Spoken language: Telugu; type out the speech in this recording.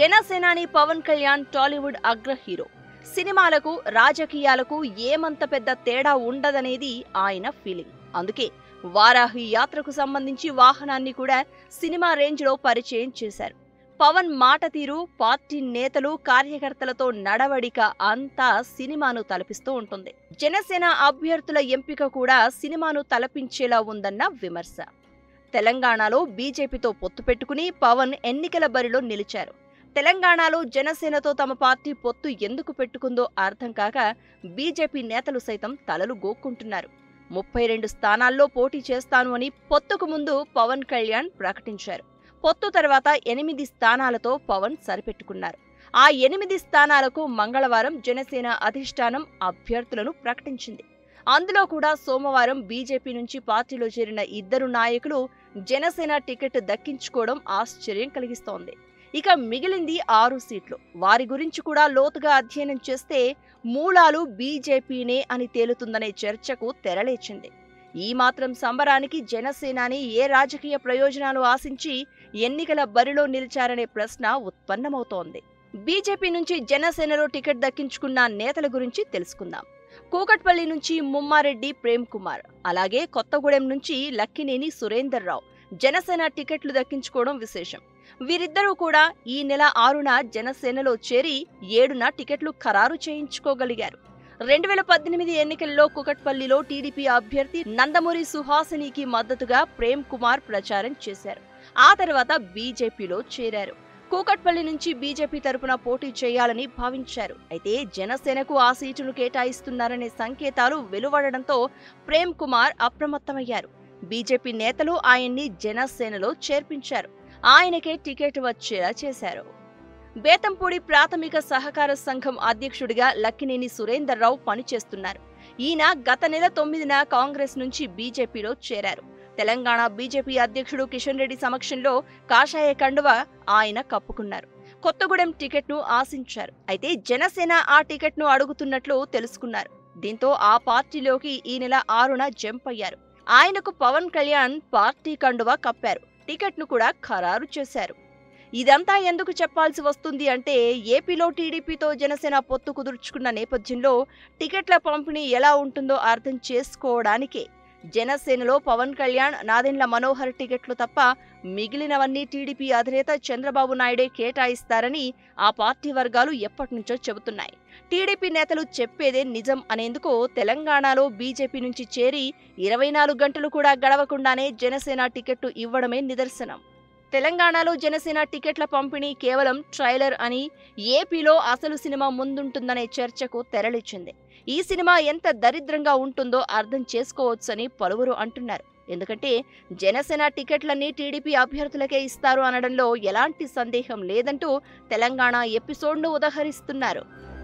జనసేనాని పవన్ కళ్యాణ్ టాలీవుడ్ అగ్ర హీరో సినిమాలకు రాజకీయాలకు ఏమంత పెద్ద తేడా ఉండదనేది ఆయన ఫీలింగ్ అందుకే వారాహి యాత్రకు సంబంధించి వాహనాన్ని కూడా సినిమా రేంజ్లో పరిచయం చేశారు పవన్ మాట తీరు పార్టీ నేతలు కార్యకర్తలతో నడవడిక అంతా సినిమాను తలపిస్తూ ఉంటుంది జనసేన అభ్యర్థుల ఎంపిక కూడా సినిమాను తలపించేలా ఉందన్న విమర్శ తెలంగాణలో బీజేపీతో పొత్తు పెట్టుకుని పవన్ ఎన్నికల బరిలో నిలిచారు తెలంగాణలో జనసేనతో తమ పార్టీ పొత్తు ఎందుకు పెట్టుకుందో అర్థం కాక బీజేపీ నేతలు సైతం తలలు గోక్కుంటున్నారు ముప్పై రెండు స్థానాల్లో పోటీ చేస్తాను అని పొత్తుకు ముందు పవన్ కళ్యాణ్ ప్రకటించారు పొత్తు తర్వాత ఎనిమిది స్థానాలతో పవన్ సరిపెట్టుకున్నారు ఆ ఎనిమిది స్థానాలకు మంగళవారం జనసేన అధిష్టానం అభ్యర్థులను ప్రకటించింది అందులో కూడా సోమవారం బీజేపీ నుంచి పార్టీలో చేరిన ఇద్దరు నాయకులు జనసేన టికెట్ దక్కించుకోవడం ఆశ్చర్యం కలిగిస్తోంది ఇక మిగిలింది ఆరు సీట్లు వారి గురించి కూడా లోతుగా అధ్యయనం చేస్తే మూలాలు బీజేపీనే అని తేలుతుందనే చర్చకు తెరలేచింది ఈ మాత్రం సంబరానికి జనసేనాని ఏ రాజకీయ ప్రయోజనాలు ఆశించి ఎన్నికల బరిలో నిలిచారనే ప్రశ్న ఉత్పన్నమవుతోంది బీజేపీ నుంచి జనసేనలో టికెట్ దక్కించుకున్న నేతల గురించి తెలుసుకుందాం కూకట్పల్లి నుంచి ముమ్మారెడ్డి ప్రేమ్ కుమార్ అలాగే కొత్తగూడెం నుంచి లక్కినేని సురేందర్ రావు జనసేన టికెట్లు దక్కించుకోవడం విశేషం వీరిద్దరూ కూడా ఈ నెల ఆరున జనసేనలో చేరి ఏడున టికెట్లు ఖరారు చేయించుకోగలిగారు రెండు వేల పద్దెనిమిది ఎన్నికల్లో కుకట్పల్లిలో టీడీపీ అభ్యర్థి నందమూరి సుహాసినికి మద్దతుగా ప్రేమ్ కుమార్ ప్రచారం చేశారు ఆ తర్వాత బీజేపీలో చేరారు కూకట్పల్లి నుంచి బీజేపీ తరపున పోటీ చేయాలని భావించారు అయితే జనసేనకు ఆ సీటును కేటాయిస్తున్నారనే సంకేతాలు వెలువడడంతో ప్రేమ్ కుమార్ అప్రమత్తమయ్యారు బీజేపీ నేతలు ఆయన్ని జనసేనలో చేర్పించారు ఆయనకే టికెట్ వచ్చేలా చేశారు బేతంపూడి ప్రాథమిక సహకార సంఘం అధ్యక్షుడిగా లక్కినేని సురేందర్ రావు పనిచేస్తున్నారు ఈయన గత నెల తొమ్మిదిన కాంగ్రెస్ నుంచి బీజేపీలో చేరారు తెలంగాణ బీజేపీ అధ్యక్షుడు కిషన్ రెడ్డి సమక్షంలో కాషాయ కండువ ఆయన కప్పుకున్నారు కొత్తగూడెం టికెట్ను ఆశించారు అయితే జనసేన ఆ టికెట్ను అడుగుతున్నట్లు తెలుసుకున్నారు దీంతో ఆ పార్టీలోకి ఈ నెల ఆరున జంప్ అయ్యారు ఆయనకు పవన్ కళ్యాణ్ పార్టీ కండువ కప్పారు టికెట్ను కూడా ఖరారు చేశారు ఇదంతా ఎందుకు చెప్పాల్సి వస్తుంది అంటే ఏపీలో టీడీపీతో జనసేన పొత్తు కుదుర్చుకున్న నేపథ్యంలో టికెట్ల పంపిణీ ఎలా ఉంటుందో అర్థం చేసుకోవడానికే జనసేనలో పవన్ కళ్యాణ్ నాదెండ్ల మనోహర్ టికెట్లు తప్ప మిగిలినవన్నీ టీడీపీ అధినేత చంద్రబాబు నాయుడే కేటాయిస్తారని ఆ పార్టీ వర్గాలు ఎప్పటినుంచో చెబుతున్నాయి టీడీపీ నేతలు చెప్పేదే నిజం అనేందుకు తెలంగాణలో బీజేపీ నుంచి చేరి ఇరవై నాలుగు గంటలు కూడా గడవకుండానే జనసేన టికెట్టు ఇవ్వడమే నిదర్శనం తెలంగాణలో జనసేన టికెట్ల పంపిణీ కేవలం ట్రైలర్ అని ఏపీలో అసలు సినిమా ముందుంటుందనే చర్చకు తెరలిచ్చింది ఈ సినిమా ఎంత దరిద్రంగా ఉంటుందో అర్థం చేసుకోవచ్చని పలువురు అంటున్నారు ఎందుకంటే జనసేన టికెట్లన్నీ టీడీపీ అభ్యర్థులకే ఇస్తారు అనడంలో ఎలాంటి సందేహం లేదంటూ తెలంగాణ ఎపిసోడ్ను ఉదహరిస్తున్నారు